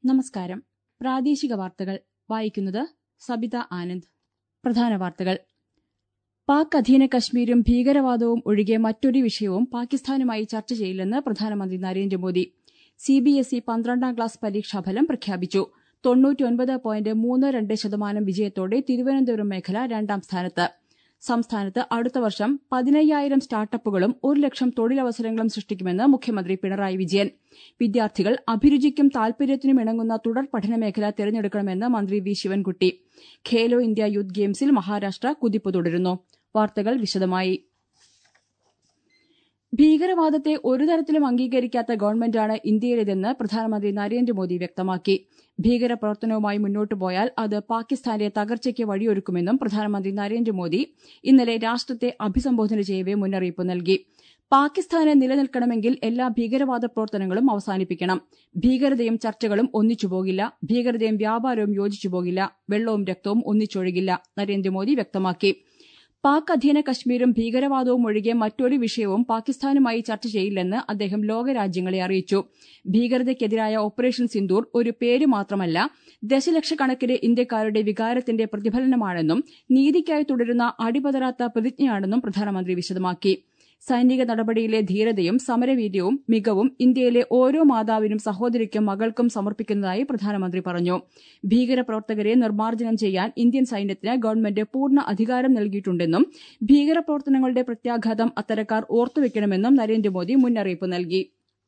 നമസ്കാരം പ്രാദേശിക വാർത്തകൾ വായിക്കുന്നത് സബിത ആനന്ദ് പ്രധാന വാർത്തകൾ പാക് അധീന കശ്മീരും ഭീകരവാദവും ഒഴികെ മറ്റൊരു വിഷയവും പാകിസ്ഥാനുമായി ചർച്ച ചെയ്യില്ലെന്ന് പ്രധാനമന്ത്രി നരേന്ദ്രമോദി സിബിഎസ്ഇ പന്ത്രണ്ടാം ക്ലാസ് പരീക്ഷാഫലം പ്രഖ്യാപിച്ചു തൊണ്ണൂറ്റിയൊൻപത് പോയിന്റ് മൂന്ന് രണ്ട് ശതമാനം വിജയത്തോടെ തിരുവനന്തപുരം മേഖല രണ്ടാം സ്ഥാനത്ത് സംസ്ഥാനത്ത് അടുത്ത വർഷം പതിനയ്യായിരം സ്റ്റാർട്ടപ്പുകളും ഒരു ലക്ഷം തൊഴിലവസരങ്ങളും സൃഷ്ടിക്കുമെന്ന് മുഖ്യമന്ത്രി പിണറായി വിജയൻ വിദ്യാർത്ഥികൾ അഭിരുചിക്കും താൽപര്യത്തിനും ഇണങ്ങുന്ന തുടർ പഠന മേഖല തിരഞ്ഞെടുക്കണമെന്ന് മന്ത്രി V Sivankutty Khelo India youth ഗെയിംസിൽ മഹാരാഷ്ട്ര കുതിപ്പ് തുടരുന്നു വാർത്തകൾ വിശദമായി ഭീകരവാദത്തെ ഒരു തരത്തിലും അംഗീകരിക്കാത്ത ഗവൺമെന്റാണ് ഇന്ത്യയിലേതെന്ന് പ്രധാനമന്ത്രി നരേന്ദ്രമോദി വ്യക്തമാക്കി ഭീകരപ്രവർത്തനവുമായി മുന്നോട്ടു പോയാൽ അത് പാകിസ്ഥാന്റെ തകർച്ചയ്ക്ക് വഴിയൊരുക്കുമെന്നും പ്രധാനമന്ത്രി നരേന്ദ്രമോദി ഇന്നലെ രാഷ്ട്രത്തെ അഭിസംബോധന ചെയ്യവെ മുന്നറിയിപ്പ് നൽകി പാകിസ്ഥാന് നിലനിൽക്കണമെങ്കിൽ എല്ലാ ഭീകരവാദ പ്രവർത്തനങ്ങളും അവസാനിപ്പിക്കണം ഭീകരതയും ചർച്ചകളും ഒന്നിച്ചുപോകില്ല ഭീകരതയും വ്യാപാരവും യോജിച്ചുപോകില്ല വെള്ളവും രക്തവും ഒന്നിച്ചൊഴുകില്ല നരേന്ദ്രമോദി വ്യക്തമാക്കി പാക് അധീന കശ്മീരും ഭീകരവാദവും ഒഴികെ മറ്റൊരു വിഷയവും പാകിസ്ഥാനുമായി ചർച്ച ചെയ്യില്ലെന്ന് അദ്ദേഹം ലോകരാജ്യങ്ങളെ അറിയിച്ചു ഭീകരതയ്ക്കെതിരായ ഓപ്പറേഷൻ സിന്ദൂർ ഒരു പേര് മാത്രമല്ല ദശലക്ഷക്കണക്കിന് ഇന്ത്യക്കാരുടെ വികാരത്തിന്റെ പ്രതിഫലനമാണെന്നും നീതിക്കായി തുടരുന്ന അടിപതരാത്ത പ്രതിജ്ഞയാണെന്നും പ്രധാനമന്ത്രി വിശദമാക്കി സൈനിക നടപടിയിലെ ധീരതയും സമരവീര്യവും മികവും ഇന്ത്യയിലെ ഓരോ മാതാവിനും സഹോദരിക്കും മകൾക്കും സമർപ്പിക്കുന്നതായി പ്രധാനമന്ത്രി പറഞ്ഞു ഭീകരപ്രവർത്തകരെ നിർമ്മാർജ്ജനം ചെയ്യാൻ ഇന്ത്യൻ സൈന്യത്തിന് ഗവൺമെന്റ് പൂർണ്ണ അധികാരം നൽകിയിട്ടുണ്ടെന്നും ഭീകരപ്രവർത്തനങ്ങളുടെ പ്രത്യാഘാതം അത്തരക്കാർ ഓർത്തുവെക്കണമെന്നും നരേന്ദ്രമോദി മുന്നറിയിപ്പ് നൽകി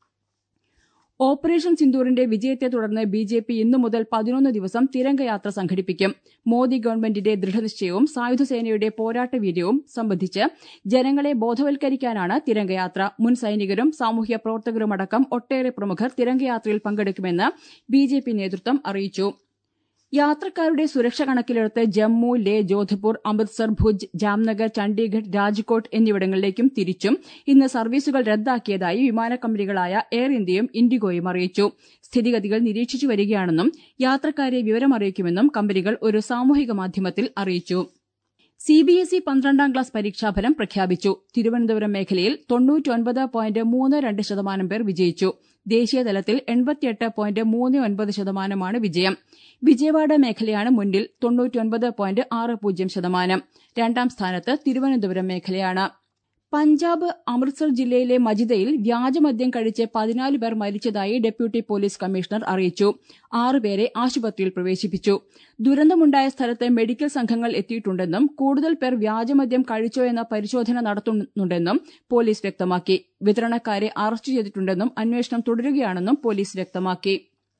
ഓപ്പറേഷൻ സിന്ദൂറിന്റെ വിജയത്തെ തുടർന്ന് ബി ജെ പി ഇന്നു മുതൽ പതിനൊന്ന് ദിവസം തിരംഗയാത്ര സംഘടിപ്പിക്കും മോദി ഗവൺമെന്റിന്റെ ദൃഢനിശ്ചയവും സായുധസേനയുടെ പോരാട്ടവീര്യവും സംബന്ധിച്ച് ജനങ്ങളെ ബോധവൽക്കരിക്കാനാണ് തിരംഗയാത്ര മുൻ സൈനികരും സാമൂഹ്യ പ്രവർത്തകരുമടക്കം ഒട്ടേറെ പ്രമുഖർ തിരംഗയാത്രയിൽ പങ്കെടുക്കുമെന്ന് ബി ജെ പി നേതൃത്വം അറിയിച്ചു യാത്രക്കാരുടെ സുരക്ഷ കണക്കിലെടുത്ത് ജമ്മു ലേ ജോധ്പൂർ അമൃത്സർ ഭുജ് ജാംനഗർ ചണ്ഡീഗഡ് രാജ്കോട്ട് എന്നിവിടങ്ങളിലേക്കും തിരിച്ചും ഇന്ന് സർവീസുകൾ റദ്ദാക്കിയതായി വിമാന കമ്പനികളായ എയർ ഇന്ത്യയും ഇൻഡിഗോയും അറിയിച്ചു സ്ഥിതിഗതികൾ നിരീക്ഷിച്ചു വരികയാണെന്നും യാത്രക്കാരെ വിവരമറിയിക്കുമെന്നും കമ്പനികൾ ഒരു സാമൂഹിക മാധ്യമത്തിൽ അറിയിച്ചു സിബിഎസ്ഇ പന്ത്രണ്ടാം ക്ലാസ് പരീക്ഷാഫലം പ്രഖ്യാപിച്ചു തിരുവനന്തപുരം മേഖലയിൽ തൊണ്ണൂറ്റിയൊൻപത് പോയിന്റ് മൂന്ന് രണ്ട് ശതമാനം പേർ വിജയിച്ചു ദേശീയതലത്തിൽ എൺപത്തിയെട്ട് പോയിന്റ് മൂന്ന് ഒൻപത് ശതമാനമാണ് വിജയം വിജയവാഡ മേഖലയാണ് മുന്നിൽ തൊണ്ണൂറ്റിയൊൻപത് പോയിന്റ് ആറ് പൂജ്യം ശതമാനം രണ്ടാം സ്ഥാനത്ത് തിരുവനന്തപുരം മേഖലയാണ് പഞ്ചാബ് അമൃത്സർ ജില്ലയിലെ മജിദയിൽ വ്യാജമദ്യം കഴിച്ച് പതിനാല് പേർ മരിച്ചതായി ഡെപ്യൂട്ടി പോലീസ് കമ്മീഷണർ അറിയിച്ചു ആറുപേരെ ആശുപത്രിയിൽ പ്രവേശിപ്പിച്ചു ദുരന്തമുണ്ടായ സ്ഥലത്ത് മെഡിക്കൽ സംഘങ്ങൾ എത്തിയിട്ടുണ്ടെന്നും കൂടുതൽ പേർ വ്യാജമദ്യം കഴിച്ചോ എന്ന പരിശോധന നടത്തുന്നുണ്ടെന്നും പോലീസ് വ്യക്തമാക്കി വിതരണക്കാരെ അറസ്റ്റ് ചെയ്തിട്ടുണ്ടെന്നും അന്വേഷണം തുടരുകയാണെന്നും പോലീസ് വ്യക്തമാക്കി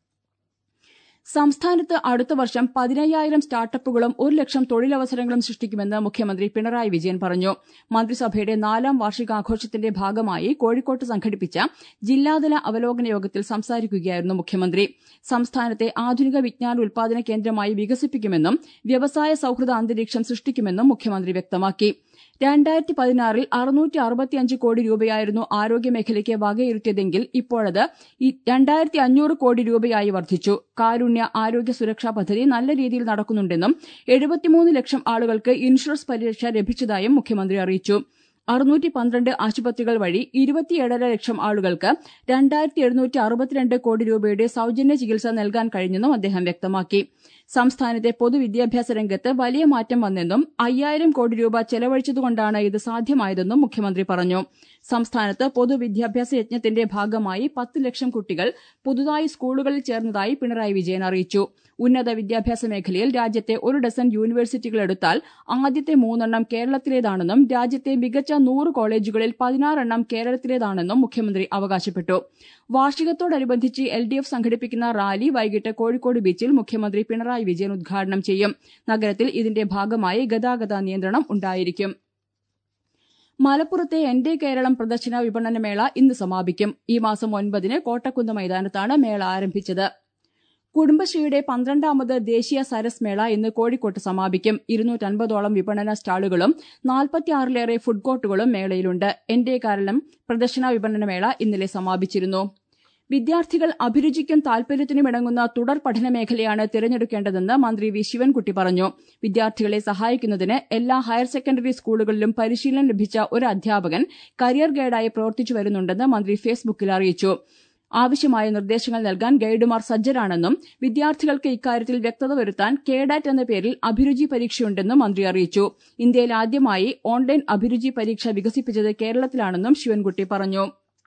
സംസ്ഥാനത്ത് അടുത്ത വർഷം പതിനയ്യായിരം സ്റ്റാർട്ടപ്പുകളും ഒരു ലക്ഷം തൊഴിലവസരങ്ങളും സൃഷ്ടിക്കുമെന്ന് മുഖ്യമന്ത്രി പിണറായി വിജയൻ പറഞ്ഞു മന്ത്രിസഭയുടെ നാലാം വാർഷികാഘോഷത്തിന്റെ ഭാഗമായി കോഴിക്കോട്ട് സംഘടിപ്പിച്ച ജില്ലാതല അവലോകന യോഗത്തിൽ സംസാരിക്കുകയായിരുന്നു മുഖ്യമന്ത്രി സംസ്ഥാനത്തെ ആധുനിക വിജ്ഞാന ഉൽപാദന കേന്ദ്രമായി വികസിപ്പിക്കുമെന്നും വ്യവസായ സൌഹൃദ അന്തരീക്ഷം സൃഷ്ടിക്കുമെന്നും മുഖ്യമന്ത്രി വ്യക്തമാക്കി രണ്ടായിരത്തി പതിനാറിൽ അറുന്നൂറ്റി അറുപത്തിയഞ്ച് കോടി രൂപയായിരുന്നു ആരോഗ്യമേഖലയ്ക്ക് വകയിരുത്തിയതെങ്കിൽ ഇപ്പോഴത് രണ്ടായിരത്തി അഞ്ഞൂറ് കോടി രൂപയായി വർദ്ധിച്ചു കാരുണ്യ ആരോഗ്യ സുരക്ഷാ പദ്ധതി നല്ല രീതിയിൽ നടക്കുന്നുണ്ടെന്നും എഴുപത്തിമൂന്ന് ലക്ഷം ആളുകൾക്ക് ഇൻഷുറൻസ് പരിരക്ഷ ലഭിച്ചതായും മുഖ്യമന്ത്രി അറിയിച്ചു അറുന്നൂറ്റി പന്ത്രണ്ട് ആശുപത്രികൾ വഴി ഇരുപത്തിയേഴര ലക്ഷം ആളുകൾക്ക് രണ്ടായിരത്തി എഴുന്നൂറ്റി അറുപത്തിരണ്ട് കോടി രൂപയുടെ സൌജന്യ ചികിത്സ നൽകാൻ കഴിഞ്ഞെന്നും അദ്ദേഹം വ്യക്തമാക്കി സംസ്ഥാനത്തെ പൊതുവിദ്യാഭ്യാസ രംഗത്ത് വലിയ മാറ്റം വന്നെന്നും അയ്യായിരം കോടി രൂപ ചെലവഴിച്ചതുകൊണ്ടാണ് ഇത് സാധ്യമായതെന്നും മുഖ്യമന്ത്രി പറഞ്ഞു സംസ്ഥാനത്ത് പൊതുവിദ്യാഭ്യാസ യജ്ഞത്തിന്റെ ഭാഗമായി പത്ത് ലക്ഷം കുട്ടികൾ പുതുതായി സ്കൂളുകളിൽ ചേർന്നതായി പിണറായി വിജയൻ അറിയിച്ചു ഉന്നത വിദ്യാഭ്യാസ മേഖലയിൽ രാജ്യത്തെ ഒരു ഡസൻ യൂണിവേഴ്സിറ്റികൾ എടുത്താൽ ആദ്യത്തെ മൂന്നെണ്ണം കേരളത്തിലേതാണെന്നും രാജ്യത്തെ മികച്ച നൂറ് കോളേജുകളിൽ പതിനാറെണ്ണം കേരളത്തിലേതാണെന്നും മുഖ്യമന്ത്രി അവകാശപ്പെട്ടു വാർഷികത്തോടനുബന്ധിച്ച് എൽ ഡി എഫ് സംഘടിപ്പിക്കുന്ന റാലി വൈകിട്ട് കോഴിക്കോട് ബീച്ചിൽ മുഖ്യമന്ത്രി പിണറായി വിജയൻ ഉദ്ഘാടനം ചെയ്യും നഗരത്തിൽ ഇതിന്റെ ഭാഗമായി ഗതാഗത നിയന്ത്രണം ഉണ്ടായിരിക്കും മലപ്പുറത്തെ എന്റെ കേരളം പ്രദർശന വിപണന മേള ഇന്ന് സമാപിക്കും ഈ മാസം ഒൻപതിന് കോട്ടക്കുന്ന് മൈതാനത്താണ് മേള ആരംഭിച്ചത് കുടുംബശ്രീയുടെ പന്ത്രണ്ടാമത് ദേശീയ സരസ് മേള ഇന്ന് കോഴിക്കോട്ട് സമാപിക്കും ഇരുന്നൂറ്റൻപതോളം വിപണന സ്റ്റാളുകളും നാൽപ്പത്തിയാറിലേറെ ഫുഡ് കോർട്ടുകളും മേളയിലുണ്ട് എന്റെ കേരളം പ്രദർശന വിപണന മേള ഇന്നലെ സമാപിച്ചിരുന്നു വിദ്യാർത്ഥികൾ അഭിരുചിക്കും താൽപര്യത്തിനും ഇണങ്ങുന്ന തുടർ പഠന മേഖലയാണ് തിരഞ്ഞെടുക്കേണ്ടതെന്ന് മന്ത്രി വി ശിവൻകുട്ടി പറഞ്ഞു വിദ്യാർത്ഥികളെ സഹായിക്കുന്നതിന് എല്ലാ ഹയർ സെക്കൻഡറി സ്കൂളുകളിലും പരിശീലനം ലഭിച്ച ഒരു അധ്യാപകൻ കരിയർ ഗൈഡായി പ്രവർത്തിച്ചു വരുന്നുണ്ടെന്ന് മന്ത്രി ഫേസ്ബുക്കിൽ അറിയിച്ചു ആവശ്യമായ നിർദ്ദേശങ്ങൾ നൽകാൻ ഗൈഡുമാർ സജ്ജരാണെന്നും വിദ്യാർത്ഥികൾക്ക് ഇക്കാര്യത്തിൽ വ്യക്തത വരുത്താൻ കേഡാറ്റ് എന്ന പേരിൽ അഭിരുചി പരീക്ഷയുണ്ടെന്നും മന്ത്രി അറിയിച്ചു ഇന്ത്യയിൽ ആദ്യമായി ഓൺലൈൻ അഭിരുചി പരീക്ഷ വികസിപ്പിച്ചത് കേരളത്തിലാണെന്നും ശിവൻകുട്ടി പറഞ്ഞു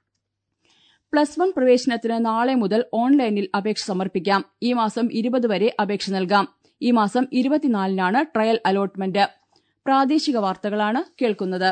പ്ലസ് വൺ പ്രവേശനത്തിന് നാളെ മുതൽ ഓൺലൈനിൽ അപേക്ഷ സമർപ്പിക്കാം ഈ മാസം ഇരുപത് വരെ അപേക്ഷ നൽകാം ഈ മാസം ഇരുപത്തിനാലിനാണ് ട്രയൽ അലോട്ട്മെന്റ് പ്രാദേശിക വാർത്തകളാണ് കേൾക്കുന്നത്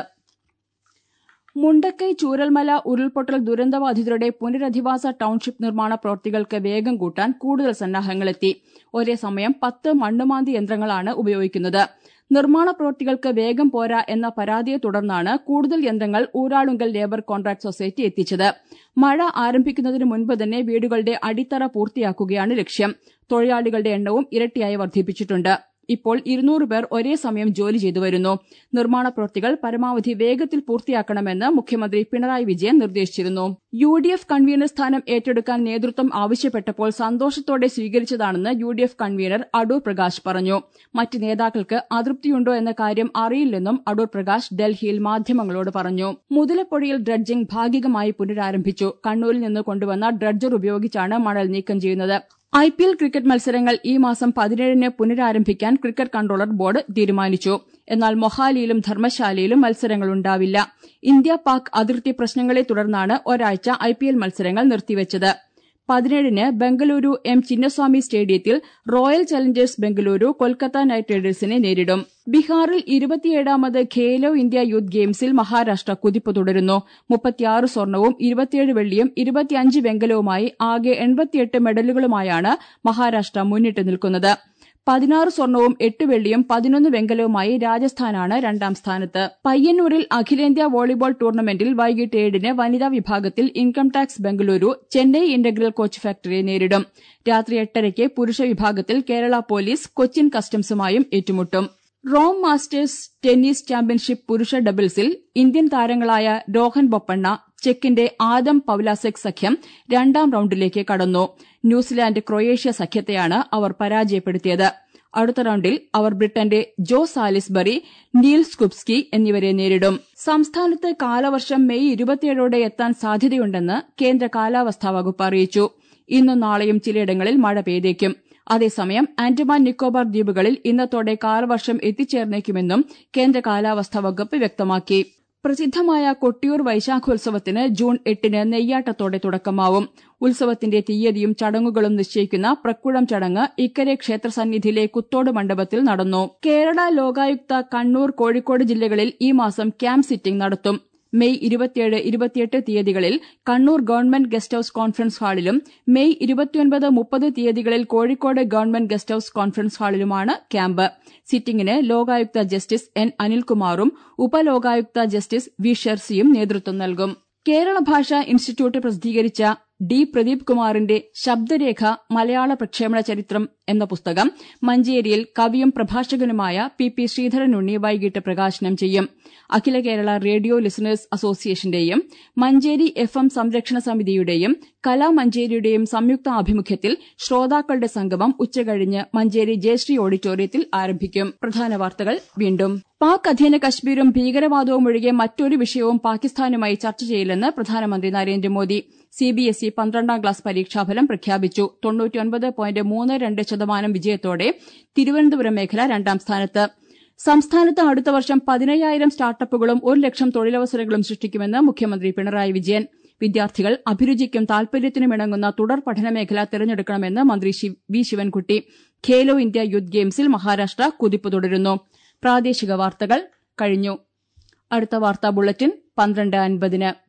മുണ്ടക്കൈ ചൂരൽമല ഉരുൾപൊട്ടൽ ദുരന്തബാധിതരുടെ പുനരധിവാസ ടൌൺഷിപ്പ് നിർമ്മാണ പ്രവൃത്തികൾക്ക് വേഗം കൂട്ടാൻ കൂടുതൽ സന്നാഹങ്ങളെത്തി ഒരേ സമയം പത്ത് മണ്ണുമാന്തി യന്ത്രങ്ങളാണ് ഉപയോഗിക്കുന്നത് നിർമ്മാണ പ്രവൃത്തികൾക്ക് വേഗം പോരാ എന്ന പരാതിയെ തുടർന്നാണ് കൂടുതൽ യന്ത്രങ്ങൾ ഊരാളുങ്കൽ ലേബർ കോൺട്രാക്ട് സൊസൈറ്റി എത്തിച്ചത് മഴ ആരംഭിക്കുന്നതിന് മുൻപ് തന്നെ വീടുകളുടെ അടിത്തറ പൂർത്തിയാക്കുകയാണ് ലക്ഷ്യം തൊഴിലാളികളുടെ എണ്ണവും ഇരട്ടിയായി വർദ്ധിപ്പിച്ചിട്ടുണ്ട് ഇപ്പോൾ ഇരുന്നൂറ് പേർ ഒരേ സമയം ജോലി ചെയ്തു വരുന്നു നിർമ്മാണ പ്രവൃത്തികൾ പരമാവധി വേഗത്തിൽ പൂർത്തിയാക്കണമെന്ന് മുഖ്യമന്ത്രി പിണറായി വിജയൻ നിർദ്ദേശിച്ചിരുന്നു യു ഡി എഫ് കൺവീനർ സ്ഥാനം ഏറ്റെടുക്കാൻ നേതൃത്വം ആവശ്യപ്പെട്ടപ്പോൾ സന്തോഷത്തോടെ സ്വീകരിച്ചതാണെന്ന് U D F convener Adoor Prakash പറഞ്ഞു മറ്റ് നേതാക്കൾക്ക് അതൃപ്തിയുണ്ടോ എന്ന കാര്യം അറിയില്ലെന്നും അടൂർ പ്രകാശ് ഡൽഹിയിൽ മാധ്യമങ്ങളോട് പറഞ്ഞു മുതലപ്പൊടിയിൽ ഡ്രഡ്ജിംഗ് ഭാഗികമായി പുനരാരംഭിച്ചു കണ്ണൂരിൽ നിന്ന് കൊണ്ടുവന്ന ഡ്രഡ്ജർ ഉപയോഗിച്ചാണ് മണൽ നീക്കം ചെയ്യുന്നത് ഐ പി എൽ ക്രിക്കറ്റ് മത്സരങ്ങൾ ഈ മാസം പതിനേഴിന് പുനരാരംഭിക്കാൻ ക്രിക്കറ്റ് കൺട്രോളർ ബോർഡ് തീരുമാനിച്ചു എന്നാൽ മൊഹാലിയിലും ധർമ്മശാലയിലും മത്സരങ്ങളുണ്ടാവില്ല ഇന്ത്യ പാക് അതിർത്തി പ്രശ്നങ്ങളെ തുടർന്നാണ് ഒരാഴ്ച ഐ പി എൽ മത്സരങ്ങൾ നിർത്തിവച്ചത് പതിനേഴിന് ബംഗളൂരു എം ചിന്നസ്വാമി സ്റ്റേഡിയത്തിൽ royal challengers Bengaluru Kolkata night റൈഡേഴ്സിനെ നേരിടും ബീഹാറിൽ ഇരുപത്തിയേഴാമത് ഖേലോ ഇന്ത്യ യൂത്ത് ഗെയിംസിൽ മഹാരാഷ്ട്ര കുതിപ്പ് തുടരുന്നു മുപ്പത്തിയാറ് സ്വർണവും ഇരുപത്തിയേഴ് വെള്ളിയും ഇരുപത്തിയഞ്ച് വെങ്കലവുമായി ആകെ എൺപത്തിയെട്ട് മെഡലുകളുമായാണ് മഹാരാഷ്ട്ര മുന്നിട്ട് നിൽക്കുന്നത് പതിനാറ് സ്വർണവും എട്ട് വെള്ളിയും പതിനൊന്ന് വെങ്കലവുമായി രാജസ്ഥാനാണ് രണ്ടാം സ്ഥാനത്ത് പയ്യന്നൂരിൽ അഖിലേന്ത്യാ വോളിബോൾ ടൂർണമെന്റിൽ വൈകിട്ട് ഏഴിന് വനിതാ വിഭാഗത്തിൽ income tax Bengaluru Chennai integral coach ഫാക്ടറിയെ നേരിടും രാത്രി എട്ടരയ്ക്ക് പുരുഷ വിഭാഗത്തിൽ കേരള പോലീസ് കൊച്ചിൻ കസ്റ്റംസുമായും ഏറ്റുമുട്ടും റോം മാസ്റ്റേഴ്സ് ടെന്നീസ് ചാമ്പ്യൻഷിപ്പ് പുരുഷ ഡബിൾസിൽ ഇന്ത്യൻ താരങ്ങളായ രോഹൻ ബൊപ്പണ്ണ ചെക്കിന്റെ ആദം പൌലാസെക് സഖ്യം രണ്ടാം റൌണ്ടിലേക്ക് കടന്നു ന്യൂസിലാന്റ് ക്രൊയേഷ്യ സഖ്യത്തെയാണ് അവർ പരാജയപ്പെടുത്തിയത് അടുത്ത റൌണ്ടിൽ അവർ ബ്രിട്ടന്റെ ജോ സാലിസ്ബറി നീൽ സ്കുപ്സ്കി എന്നിവരെ നേരിടും സംസ്ഥാനത്ത് കാലവർഷം മെയ് ഇരുപത്തിയേഴോടെ എത്താൻ സാധ്യതയുണ്ടെന്ന് കേന്ദ്ര കാലാവസ്ഥാ വകുപ്പ് അറിയിച്ചു ഇന്നും നാളെയും ചിലയിടങ്ങളിൽ മഴ പെയ്തേക്കും അതേസമയം ആൻഡമാൻ നിക്കോബാർ ദ്വീപുകളിൽ ഇന്നത്തോടെ കാലവർഷം എത്തിച്ചേർന്നേക്കുമെന്നും കേന്ദ്ര കാലാവസ്ഥാ വകുപ്പ് വ്യക്തമാക്കി പ്രസിദ്ധമായ കൊട്ടിയൂർ വൈശാഖോത്സവത്തിന് ജൂൺ എട്ടിന് നെയ്യാട്ടത്തോടെ തുടക്കമാവും ഉത്സവത്തിന്റെ തീയതിയും ചടങ്ങുകളും നിശ്ചയിക്കുന്ന പ്രക്കുഴം ചടങ്ങ് ഇക്കരെ ക്ഷേത്രസന്നിധിയിലെ കുത്തോട് മണ്ഡപത്തിൽ നടന്നു കേരള ലോകായുക്ത കണ്ണൂർ കോഴിക്കോട് ജില്ലകളിൽ ഈ മാസം ക്യാമ്പ് സിറ്റിംഗ് നടത്തും മെയ് ഇരുപത്തിയേഴ് ഇരുപത്തിയെട്ട് തീയതികളിൽ Kannur government guest house conference ഹാളിലും മെയ് ഇരുപത്തിയൊൻപത് മുപ്പത് തീയതികളിൽ Kozhikode government guest house conference ഹാളിലുമാണ് ക്യാമ്പ് സിറ്റിംഗിന് ലോകായുക്ത ജസ്റ്റിസ് എൻ അനിൽകുമാറും ഉപലോകായുക്ത ജസ്റ്റിസ് വി ഷെർസിയും നേതൃത്വം നൽകും കേരള ഭാഷാ ഇൻസ്റ്റിറ്റ്യൂട്ട് പ്രസിദ്ധീകരിച്ച ഡി പ്രദീപ് കുമാറിന്റെ ശബ്ദരേഖ മലയാള പ്രക്ഷേപണ ചരിത്രം എന്ന പുസ്തകം മഞ്ചേരിയിൽ കവിയും പ്രഭാഷകനുമായ പി പി ശ്രീധരനുണ്ണി വൈകിട്ട് പ്രകാശനം ചെയ്യും അഖില കേരള റേഡിയോ ലിസണേഴ്സ് അസോസിയേഷന്റെയും മഞ്ചേരി എഫ് എം സംരക്ഷണ സമിതിയുടെയും കലാമഞ്ചേരിയുടെയും സംയുക്ത ആഭിമുഖ്യത്തിൽ ശ്രോതാക്കളുടെ സംഗമം ഉച്ചകഴിഞ്ഞ് മഞ്ചേരി ജയശ്രീ ഓഡിറ്റോറിയത്തിൽ ആരംഭിക്കും പ്രധാന വാർത്തകൾ വീണ്ടും പാക് അധീന കശ്മീരും ഭീകരവാദവും ഒഴികെ മറ്റൊരു വിഷയവും പാകിസ്ഥാനുമായി ചർച്ച ചെയ്യില്ലെന്ന് പ്രധാനമന്ത്രി നരേന്ദ്രമോദി സിബിഎസ്ഇ പന്ത്രണ്ടാം ക്ലാസ് പരീക്ഷാഫലം പ്രഖ്യാപിച്ചു തൊണ്ണൂറ്റിയൊൻപത് പോയിന്റ് മൂന്ന് രണ്ട് ശതമാനം വിജയത്തോടെ തിരുവനന്തപുരം മേഖല രണ്ടാം സ്ഥാനത്ത് സംസ്ഥാനത്ത് അടുത്ത വർഷം പതിനയ്യായിരം സ്റ്റാർട്ടപ്പുകളും ഒരു ലക്ഷം തൊഴിലവസരങ്ങളും സൃഷ്ടിക്കുമെന്ന് മുഖ്യമന്ത്രി പിണറായി വിജയൻ വിദ്യാർത്ഥികൾ അഭിരുചിക്കും താൽപര്യത്തിനുമിണങ്ങുന്ന തുടർ പഠന മേഖല തിരഞ്ഞെടുക്കണമെന്ന് മന്ത്രി V Sivankutty Khelo India youth ഗെയിംസിൽ മഹാരാഷ്ട്ര കുതിപ്പ് തുടരുന്നു പ്രാദേശിക വാർത്തകൾ കഴിഞ്ഞു അടുത്ത വാർത്താ ബുള്ളറ്റിൻ പന്ത്രണ്ട് അൻപതിന്